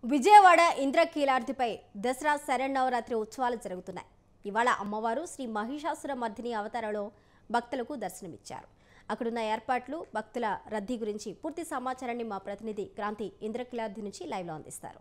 విజయవాడ ఇంద్రకీలాద్రిపై దసరా శరన్నవరాత్రి ఉత్సవాలు జరుగుతున్నాయి ఇవాళ అమ్మవారు శ్రీ మహిషాసుర మర్దిని అవతారంలో భక్తులకు దర్శనమిచ్చారు అక్కడున్న ఏర్పాట్లు భక్తుల రద్దీ గురించి పూర్తి సమాచారాన్ని మా ప్రతినిధి క్రాంతి ఇంద్రకీలాద్రి నుంచి లైవ్లో అందిస్తారు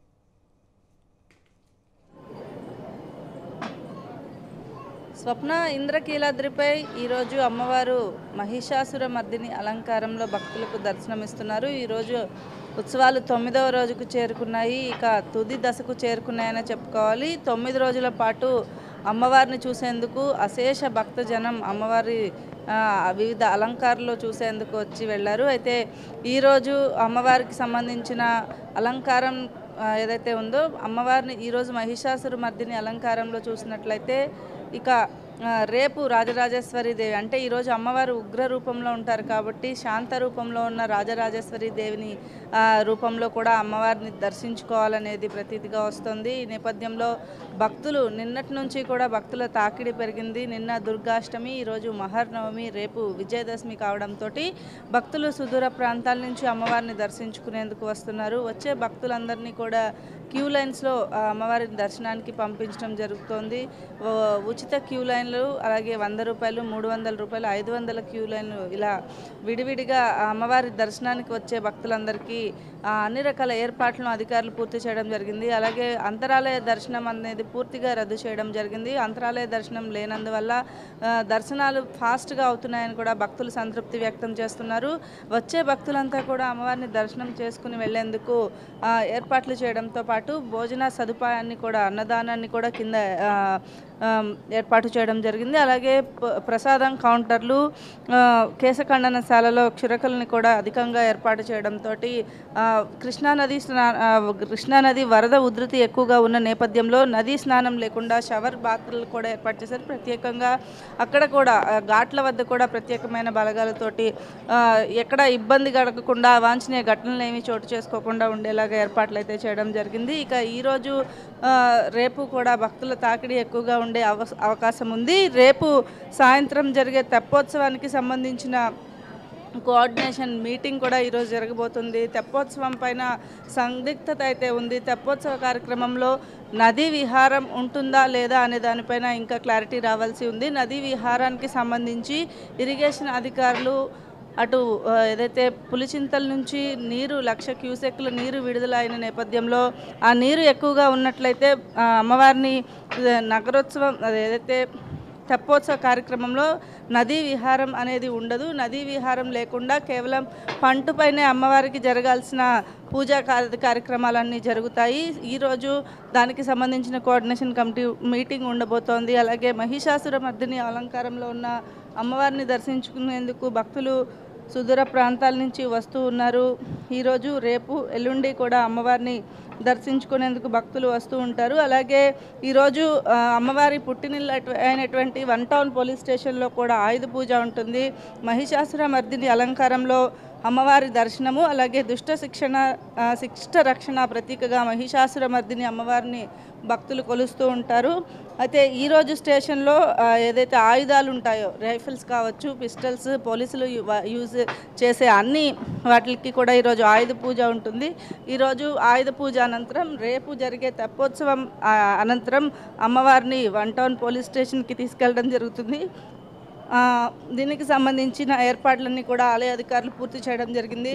స్వప్న ఇంద్రకీలాద్రిపై ఈరోజు అమ్మవారు మహిషాసుర మర్దిని అలంకారంలో భక్తులకు దర్శనమిస్తున్నారు ఈరోజు ఉత్సవాలు తొమ్మిదవ రోజుకు చేరుకున్నాయి ఇక తుది దశకు చేరుకున్నాయని చెప్పుకోవాలి తొమ్మిది రోజుల పాటు అమ్మవారిని చూసేందుకు అశేష భక్తజనం అమ్మవారి ఆ, వివిధ అలంకారాలు చూసేందుకు వచ్చి వెళ్ళారు అయితే ఈరోజు అమ్మవారికి సంబంధించిన అలంకారం ఆ, ఏదైతే ఉందో అమ్మవారిని ఈరోజు మహిషాసుర మర్దిని అలంకారంలో చూసినట్లయితే ఇక ఆ, రేపు రాజరాజేశ్వరి దేవి అంటే ఈరోజు అమ్మవారు ఉగ్ర రూపంలో ఉంటారు కాబట్టి శాంత రూపంలో ఉన్న రాజరాజేశ్వరి దేవిని ఆ, రూపంలో కూడా అమ్మవారిని దర్శించుకోవాలనేది ప్రతీతిగా వస్తుంది ఈ నేపథ్యంలో భక్తులు నిన్నటి నుంచి కూడా భక్తుల తాకిడి పెరిగింది నిన్న దుర్గాష్టమి ఈరోజు మహర్నవమి రేపు విజయదశమి కావడంతో భక్తులు సుదూర ప్రాంతాల నుంచి అమ్మవారిని దర్శించుకునేందుకు వస్తున్నారు వచ్చే భక్తులందరినీ కూడా క్యూ లైన్స్లో ఆ, అమ్మవారి దర్శనానికి పంపించడం జరుగుతోంది ఓ, ఉచిత క్యూ లైన్లు అలాగే వంద రూపాయలు మూడు వందల రూపాయలు ఐదు వందల క్యూ లైన్లు ఇలా విడివిడిగా ఆ అమ్మవారి దర్శనానికి వచ్చే భక్తులందరికీ ఆ, అన్ని రకాల ఏర్పాట్లను అధికారులు పూర్తి చేయడం జరిగింది అలాగే అంతరాలయ దర్శనం అనేది పూర్తిగా రద్దు చేయడం జరిగింది అంతరాలయ దర్శనం లేనందువల్ల ఆ, దర్శనాలు ఫాస్ట్గా అవుతున్నాయని కూడా భక్తులు సంతృప్తి వ్యక్తం చేస్తున్నారు వచ్చే భక్తులంతా కూడా అమ్మవారిని దర్శనం చేసుకుని వెళ్లేందుకు ఆ, ఏర్పాట్లు చేయడంతో పాటు భోజన సదుపాయాన్ని కూడా అన్నదానాన్ని కూడా కింద ఆ, ఆ, ఏర్పాటు చేయడం జరిగింది అలాగే ప- ప్రసాదం కౌంటర్లు ఆ, కేశఖండనశాలలో క్షురకుల్ని కూడా అధికంగా ఏర్పాటు చేయడంతో కృష్ణానది స్నా ఆ, కృష్ణానది వరద ఉధృతి ఎక్కువగా ఉన్న నేపథ్యంలో నదీ స్నానం లేకుండా షవర్ బాత్రూలు కూడా ఏర్పాటు చేశారు ప్రత్యేకంగా అక్కడ కూడా ఆ, ఘాట్ల వద్ద కూడా ప్రత్యేకమైన బలగాలతోటి ఆ, ఎక్కడ ఇబ్బంది కలగకుండా అవాంఛనీయ ఘటనలు ఏమీ చోటు చేసుకోకుండా ఉండేలాగా ఏర్పాట్లు అయితే చేయడం జరిగింది ఇక ఈరోజు ఆ, రేపు కూడా భక్తుల తాకిడి ఎక్కువగా ఉండే అవ అవకాశం ఉంది రేపు సాయంత్రం జరిగే తెప్పోత్సవానికి సంబంధించిన కోఆర్డినేషన్ మీటింగ్ కూడా ఈరోజు జరగబోతుంది తెప్పోత్సవం పైన సందిగ్ధత అయితే ఉంది తెప్పోత్సవ కార్యక్రమంలో నదీ విహారం ఉంటుందా లేదా అనే దానిపైన ఇంకా క్లారిటీ రావాల్సి ఉంది నదీ విహారానికి సంబంధించి ఇరిగేషన్ అధికారులు అటు ఆ, ఏదైతే పులిచింతల నుంచి నీరు లక్ష క్యూసెక్ల నీరు విడుదల అయిన నేపథ్యంలో ఆ నీరు ఎక్కువగా ఉన్నట్లయితే ఆ, అమ్మవారిని ఆ, నగరోత్సవం అది ఏదైతే తెప్పోత్సవ కార్యక్రమంలో నదీ విహారం అనేది ఉండదు నదీ విహారం లేకుండా కేవలం పంటుపైనే అమ్మవారికి జరగాల్సిన పూజా కార్య కార్యక్రమాలన్నీ జరుగుతాయి ఈరోజు దానికి సంబంధించిన కోఆర్డినేషన్ కమిటీ మీటింగ్ ఉండబోతోంది అలాగే మహిషాసుర మర్దిని అలంకారంలో ఉన్న అమ్మవారిని దర్శించుకునేందుకు భక్తులు సుదూర ప్రాంతాల నుంచి వస్తూ ఉన్నారు ఈరోజు రేపు ఎల్లుండి కూడా అమ్మవారిని దర్శించుకునేందుకు భక్తులు వస్తూ ఉంటారు అలాగే ఈరోజు ఆ, అమ్మవారి పుట్టినిల్లు అటు- అయినటువంటి వన్ టౌన్ పోలీస్ స్టేషన్లో కూడా ఆయుధ పూజ ఉంటుంది మహిషాసుర మర్దిని అలంకారంలో అమ్మవారి దర్శనము అలాగే దుష్ట శిక్షణ ఆ, శిష్ట రక్షణ ప్రతీకగా మహిషాసుర మర్దిని అమ్మవారిని భక్తులు కొలుస్తూ ఉంటారు అయితే ఈరోజు స్టేషన్లో ఆ, ఏదైతే ఆయుధాలు ఉంటాయో రైఫిల్స్ కావచ్చు పిస్టల్స్ పోలీసులు యు- వ- యూజ్ చేసే అన్ని వాటికి కూడా ఈరోజు ఆయుధ పూజ ఉంటుంది ఈరోజు ఆయుధ పూజ అనంతరం రేపు జరిగే తెప్పోత్సవం ఆ, అనంతరం అమ్మవారిని వన్ టౌన్ పోలీస్ స్టేషన్కి తీసుకెళ్ళడం జరుగుతుంది ఆ, దీనికి సంబంధించిన ఏర్పాట్లన్నీ కూడా ఆలయ అధికారులు పూర్తి చేయడం జరిగింది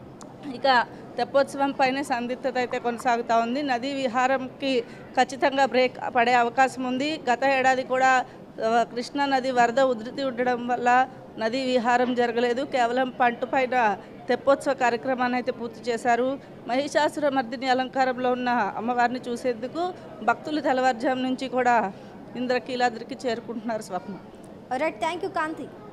ఇక తెప్పోత్సవం పైన సందిగ్ధత అయితే కొనసాగుతూ ఉంది నదీ విహారంకి ఖచ్చితంగా బ్రేక్ పడే అవకాశం ఉంది గత ఏడాది కూడా ఆ, కృష్ణా నది వరద ఉధృతి ఉండడం వల్ల నదీ విహారం జరగలేదు కేవలం పంట పైన తెప్పోత్సవ కార్యక్రమాన్ని అయితే పూర్తి చేశారు మహిషాసుర మర్దిని అలంకారంలో ఉన్న అమ్మవారిని చూసేందుకు భక్తులు తెల్లవారుజాము నుంచి కూడా ఇంద్రకీలాద్రికి చేరుకుంటున్నారు Swapna right thank you Kanthi